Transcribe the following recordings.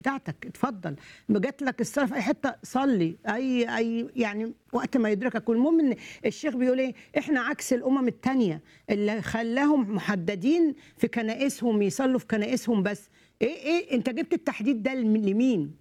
بتاعتك اتفضل جات لك الصلاه في اي حته صلي اي اي يعني وقت ما يدركك والمهم ان الشيخ بيقول ايه احنا عكس الامم التانية اللي خلاهم محددين في كنائسهم يصلوا في كنائسهم بس ايه ايه انت جبت التحديد ده لمين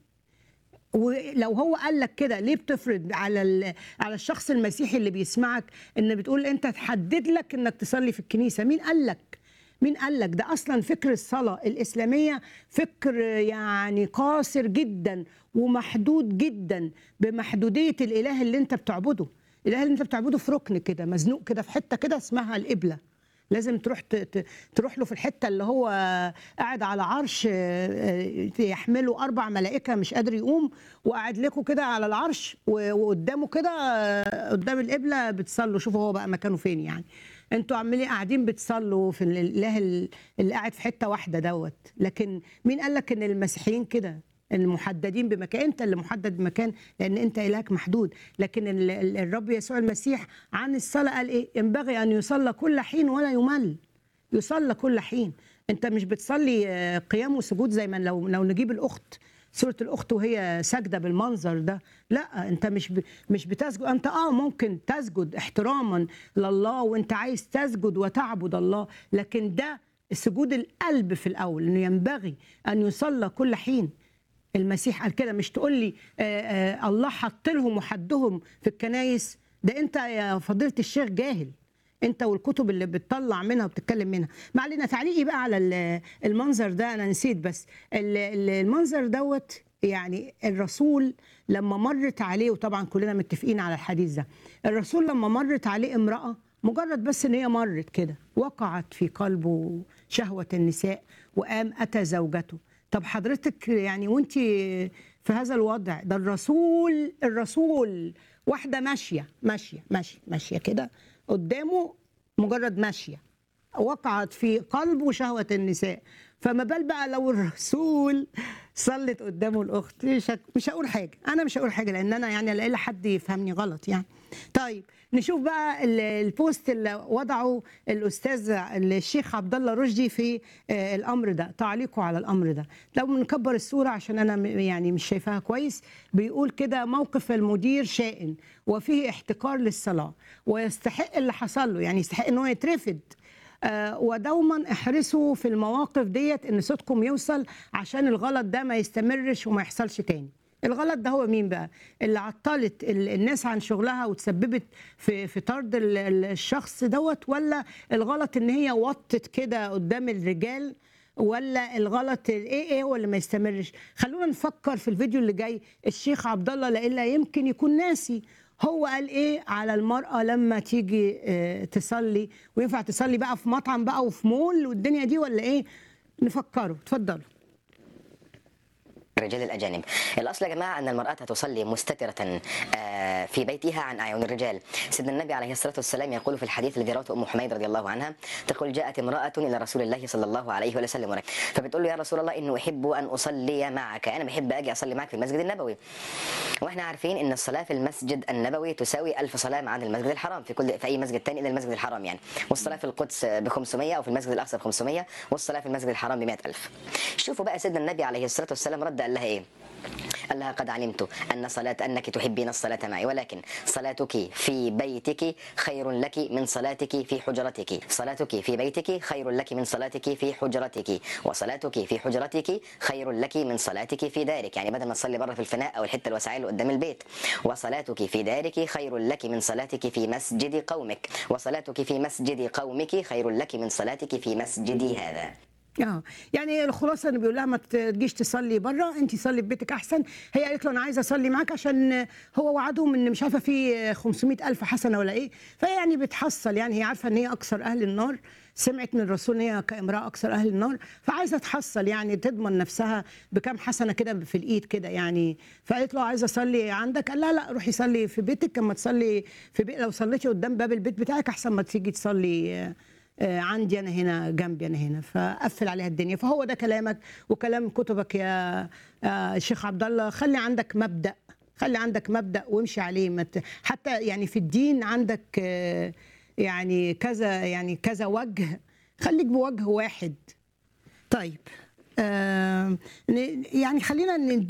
ولو هو قال لك كده ليه بتفرض على ال- على الشخص المسيحي اللي بيسمعك ان بتقول انت تحدد لك انك تصلي في الكنيسه مين قال لك مين قال لك ده اصلا فكر الصلاه الاسلاميه فكر يعني قاصر جدا ومحدود جدا بمحدوديه الاله اللي انت بتعبده الاله اللي انت بتعبده في ركن كده مزنوق كده في حته كده اسمها القبله لازم تروح ت- ت- تروح له في الحته اللي هو قاعد على عرش آه، آه، يحمله اربع ملائكه مش قادر يقوم وقاعد لكم كده على العرش و- وقدامه كده آه، قدام القبله بتصلوا شوفوا هو بقى مكانه فين يعني انتوا عمالين قاعدين بتصلوا في الاله اللي قاعد في حته واحده دوت لكن مين قال لك ان المسيحيين كده المحددين بمكان انت اللي محدد بمكان لان انت الهك محدود لكن ال- ال- الرب يسوع المسيح عن الصلاه قال ايه ينبغي ان يصلى كل حين ولا يمل يصلى كل حين انت مش بتصلي آه، قيام وسجود زي ما لو لو نجيب الاخت صوره الاخت وهي ساجده بالمنظر ده لا انت مش ب... مش بتسجد انت اه ممكن تسجد احتراما لله وانت عايز تسجد وتعبد الله لكن ده سجود القلب في الاول انه ينبغي ان يصلى كل حين المسيح قال كده مش تقول لي آه آه الله حط لهم وحدهم في الكنايس ده انت يا فضيله الشيخ جاهل انت والكتب اللي بتطلع منها وبتتكلم منها ما علينا تعليقي بقى على ال- المنظر ده انا نسيت بس ال- ال- المنظر دوت يعني الرسول لما مرت عليه وطبعا كلنا متفقين على الحديث ده الرسول لما مرت عليه امرأة مجرد بس ان هي مرت كده وقعت في قلبه شهوة النساء وقام أتى زوجته طب حضرتك يعني وانت في هذا الوضع ده الرسول الرسول واحدة ماشية ماشية ماشية ماشية كده قدامه مجرد ماشية وقعت في قلبه شهوة النساء فما بال بقى لو الرسول صلت قدامه الأخت مش هك- مش هقول حاجة أنا مش هقول حاجة لأن أنا يعني لا إلا حد يفهمني غلط يعني طيب نشوف بقى ال- البوست اللي وضعه الأستاذ الشيخ عبد الله رشدي في آه، الأمر ده تعليقه على الأمر ده لو نكبر الصورة عشان أنا م- يعني مش شايفاها كويس بيقول كده موقف المدير شائن وفيه احتكار للصلاة ويستحق اللي حصل له يعني يستحق إن هو يترفد آه، ودوما احرصوا في المواقف ديت ان صوتكم يوصل عشان الغلط ده ما يستمرش وما يحصلش تاني الغلط ده هو مين بقى اللي عطلت ال- الناس عن شغلها وتسببت في في طرد ال- ال- الشخص دوت ولا الغلط ان هي وطت كده قدام الرجال ولا الغلط ايه ايه هو اللي ما يستمرش خلونا نفكر في الفيديو اللي جاي الشيخ عبد الله لإلا يمكن يكون ناسي هو قال ايه على المرأة لما تيجي آه، تصلي وينفع تصلي بقى في مطعم بقى وفي مول والدنيا دي ولا ايه نفكروا اتفضلوا الرجال الأجانب الأصل يا جماعة أن المرأة تصلي مستترة آه، في بيتها عن أعين الرجال سيدنا النبي عليه الصلاة والسلام يقول في الحديث الذي رواه أم حميد رضي الله عنها تقول جاءت امرأة إلى رسول الله صلى الله عليه وسلم فبتقول له يا رسول الله إنه أحب أن أصلي معك أنا بحب أجي أصلي معك في المسجد النبوي واحنا عارفين ان الصلاه في المسجد النبوي تساوي ألف صلاه عن المسجد الحرام في كل في اي مسجد ثاني الا المسجد الحرام يعني والصلاه في القدس ب 500 او في المسجد الاقصى ب 500 والصلاه في المسجد الحرام ب 100000 شوفوا بقى سيدنا النبي عليه الصلاه والسلام رد قال لها ايه قال لها قد علمت ان صلاه انك تحبين الصلاه معي ولكن صلاتك في بيتك خير لك من صلاتك في حجرتك صلاتك في بيتك خير لك من صلاتك في حجرتك وصلاتك في حجرتك خير لك من صلاتك في دارك يعني بدل ما تصلي بره في الفناء او الحته الواسعه اللي قدام البيت وصلاتك في دارك خير لك من صلاتك في مسجد قومك وصلاتك في مسجد قومك خير لك من صلاتك في مسجدي هذا اه يعني الخلاصه انه بيقول لها ما تجيش تصلي بره انت صلي في بيتك احسن هي قالت له انا عايزه اصلي معاك عشان هو وعدهم ان مش عارفه في 500 الف حسنه ولا ايه فهي يعني بتحصل يعني هي عارفه ان هي اكثر اهل النار سمعت من الرسول ان هي كامراه اكثر اهل النار فعايزه تحصل يعني تضمن نفسها بكام حسنه كده في الايد كده يعني فقالت له عايزه اصلي عندك قال لا لا روحي صلي في بيتك اما تصلي في بيت لو صليتي قدام باب البيت بتاعك احسن ما تيجي تصلي آه، آه، عندي انا هنا جنبي انا هنا فقفل عليها الدنيا فهو ده كلامك وكلام كتبك يا آه، شيخ عبد الله خلي عندك مبدا خلي عندك مبدا وامشي عليه ما ت- حتى يعني في الدين عندك آه، يعني كذا يعني كذا وجه خليك بوجه واحد طيب آه ن- يعني خلينا ندي